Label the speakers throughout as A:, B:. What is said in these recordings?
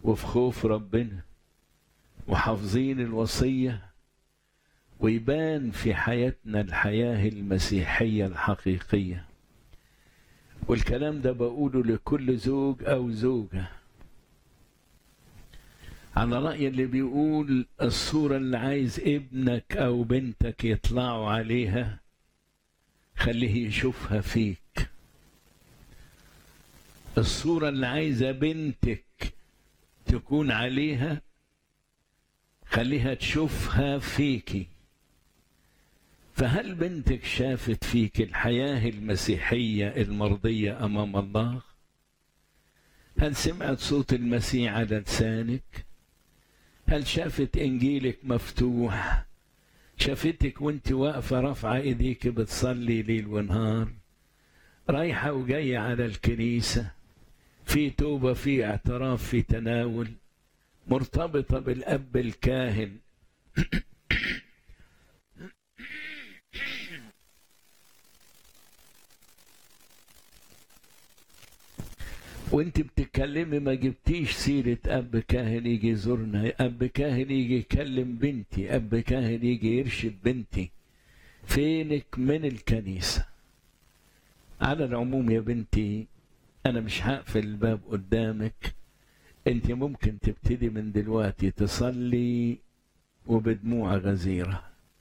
A: وفي خوف ربنا وحافظين الوصية ويبان في حياتنا الحياة المسيحية الحقيقية والكلام ده بقوله لكل زوج أو زوجة على رأي اللي بيقول الصورة اللي عايز ابنك أو بنتك يطلعوا عليها خليه يشوفها فيك الصورة اللي عايزة بنتك تكون عليها خليها تشوفها فيكي فهل بنتك شافت فيك الحياة المسيحية المرضية أمام الله؟ هل سمعت صوت المسيح على لسانك؟ هل شافت إنجيلك مفتوح؟ شافتك وانت واقفة رافعة ايديك بتصلي ليل ونهار رايحة وجاية على الكنيسة في توبة في اعتراف في تناول مرتبطة بالأب الكاهن وانت بتتكلمي ما جبتيش سيرة أب كاهن يجي يزورنا أب كاهن يجي يكلم بنتي أب كاهن يجي يرشد بنتي فينك من الكنيسة على العموم يا بنتي أنا مش هقفل الباب قدامك أنت ممكن تبتدي من دلوقتي تصلي وبدموع غزيرة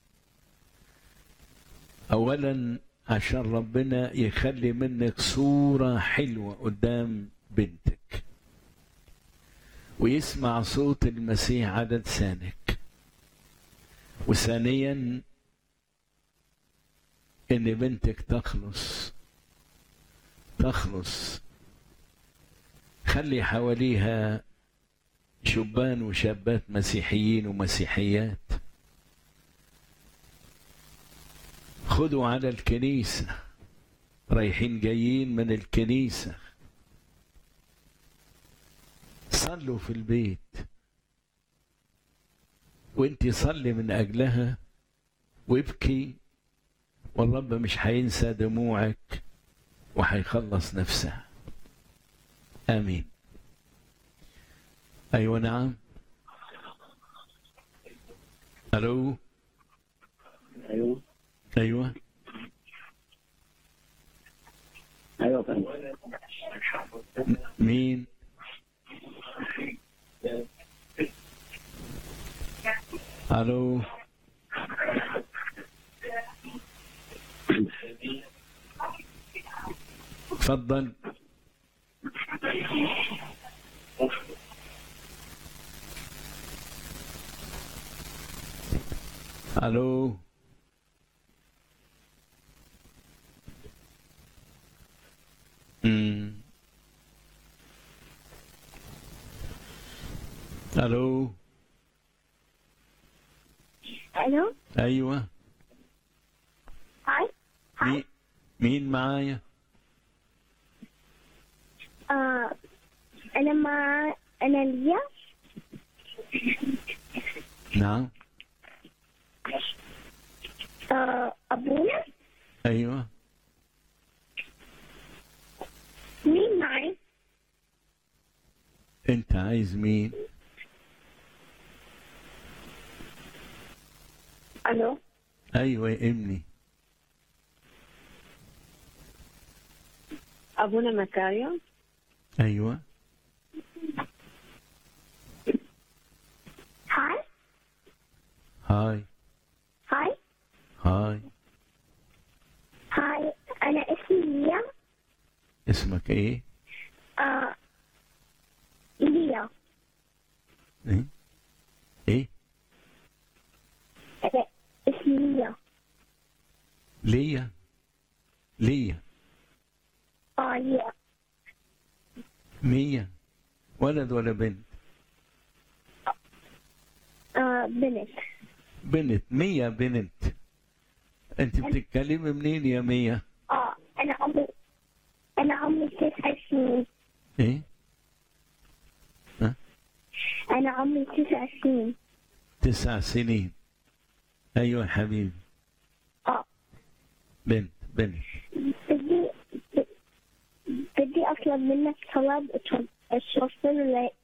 A: أولا عشان ربنا يخلي منك صورة حلوة قدام بنتك ويسمع صوت المسيح على لسانك وثانيا ان بنتك تخلص تخلص خلي حواليها شبان وشابات مسيحيين ومسيحيات خدوا على الكنيسة رايحين جايين من الكنيسة صلوا في البيت وانت صلي من أجلها وابكي والرب مش هينسى دموعك وهيخلص نفسها آمين أيوة نعم ألو
B: ايوه
A: أيوة
B: ايوه فندم
A: مين ألو تفضل ألو مم. ألو
C: الو
A: أيوة
C: هاي
A: مين مين معايا
C: آه انا مع انا ليا
A: نعم
C: آه ابونا
A: أيوة
C: مين معي
A: أنت عايز مين
C: الو
A: أيوة يا ابني
D: أبونا مكاريو
A: أيوة
C: هاي
A: هاي
C: هاي
A: هاي
C: هاي انا اسمي ليا
A: اسمك إيه؟
C: آه ليا
A: إيه؟ إيه؟
C: انا اسمي ليا
A: ليا ليا
C: اه ليا
A: مية ولد ولا بنت؟
C: آه بنت
A: بنت مية بنت أنت بتتكلمي منين يا مية؟
C: اه انا عمري انا عمري تسع سنين
A: إيه؟ ها؟
C: انا عمري تسع سنين
A: تسع سنين أيوة يا حبيبي
C: اه
A: بنت بنت
C: بدي بدي اطلب منك طلب توصل